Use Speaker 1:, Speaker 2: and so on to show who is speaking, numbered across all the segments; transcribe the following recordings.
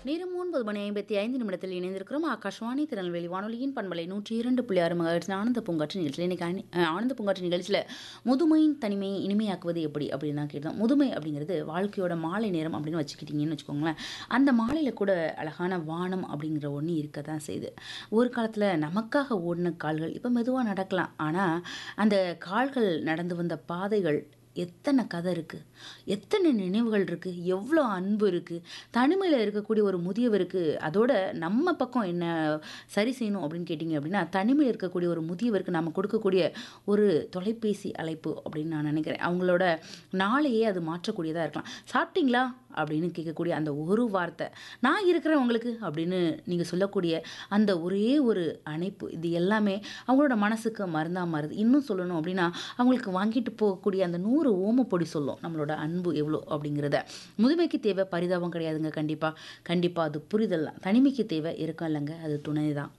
Speaker 1: நேரம் ஒன்பது மணி ஐம்பத்தி ஐந்து நிமிடத்தில் இணைந்திருக்கிறோம் ஆகாஷ்வாணி திருநெல்வேலி வானொலியின் பண்பலை நூற்றி இரண்டு புள்ளி ஆறு மகிழ்ச்சி ஆனந்த பூங்காற்று நிகழ்ச்சியில் இன்னைக்கு அணி- அஹ் ஆனந்த பூங்காற்று நிகழ்ச்சியில் முதுமையின் தனிமையை இனிமையாக்குவது எப்படி அப்படின்னு தான் கேட்டோம் முதுமை அப்படிங்கிறது வாழ்க்கையோட மாலை நேரம் அப்படின்னு வச்சுக்கிட்டீங்கன்னு வச்சுக்கோங்களேன் அந்த மாலையில் கூட அழகான வானம் அப்படிங்கிற ஒன்று இருக்க தான் செய்யுது ஒரு காலத்தில் நமக்காக ஓடின கால்கள் இப்போ மெதுவாக நடக்கலாம் ஆனால் அந்த கால்கள் நடந்து வந்த பாதைகள் எத்தனை கதை இருக்குது எத்தனை நினைவுகள் இருக்குது எவ்வளோ அன்பு இருக்குது தனிமையில் இருக்கக்கூடிய ஒரு முதியவருக்கு அதோட நம்ம பக்கம் என்ன சரி செய்யணும் அப்படின்னு கேட்டிங்க அப்படின்னா தனிமையில் இருக்கக்கூடிய ஒரு முதியவருக்கு நம்ம கொடுக்கக்கூடிய ஒரு தொலைபேசி அழைப்பு அப்படின்னு நான் நினைக்கிறேன் அவங்களோட நாளையே அது மாற்றக்கூடியதாக இருக்கலாம் சாப்பிட்டீங்களா அப்படின்னு கேட்கக்கூடிய அந்த ஒரு வார்த்தை நான் இருக்கிறேன் உங்களுக்கு அப்படின்னு நீங்கள் சொல்லக்கூடிய அந்த ஒரே ஒரு அணைப்பு இது எல்லாமே அவங்களோட மனசுக்கு மருந்தா மாறுது இன்னும் சொல்லணும் அப்படின்னா அவங்களுக்கு வாங்கிட்டு போகக்கூடிய அந்த நூறு ஓமப்பொடி சொல்லும் நம்மளோட அன்பு எவ்வளோ அப்படிங்கிறத முதுமைக்கு தேவை பரிதாபம் கிடையாதுங்க கண்டிப்பாக கண்டிப்பாக அது புரிதல் தான் தனிமைக்கு தேவை இருக்கும் இல்லைங்க அது துணை தான்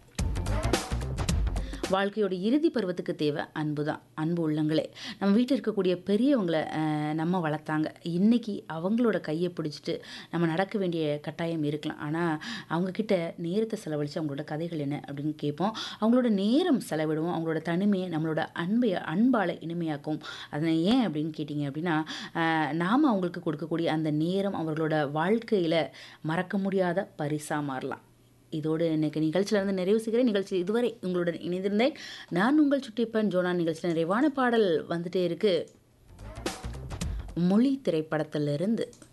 Speaker 1: வாழ்க்கையோட இறுதி பருவத்துக்கு தேவை அன்பு தான் அன்பு உள்ளங்களே நம்ம வீட்டில் இருக்கக்கூடிய பெரியவங்களை அஹ், நம்ம வளர்த்தாங்க இன்னைக்கு அவங்களோட கையை பிடிச்சிட்டு நம்ம நடக்க வேண்டிய கட்டாயம் இருக்கலாம் ஆனால் அவங்கக்கிட்ட நேரத்தை செலவழித்து அவங்களோட கதைகள் என்ன அப்படின்னு கேட்போம் அவங்களோட நேரம் செலவிடுவோம் அவங்களோட தனிமையை நம்மளோட அன்பை அன்பால் இனிமையாக்கும் அதனை ஏன் அப்படின்னு கேட்டிங்க அப்படின்னா அஹ், நாம் அவங்களுக்கு கொடுக்கக்கூடிய அந்த நேரம் அவர்களோட வாழ்க்கையில் மறக்க முடியாத பரிசாக மாறலாம் இதோடு இன்னைக்கு நிகழ்ச்சியில இருந்து நிறைவு செய்கிறேன் நிகழ்ச்சி இதுவரை உங்களுடன் இணைந்திருந்தேன் நான் உங்கள் சுட்டிப்பன் ஜோனா நிகழ்ச்சியில் நிறைவான பாடல் வந்துட்டே இருக்கு மொழி திரைப்படத்திலிருந்து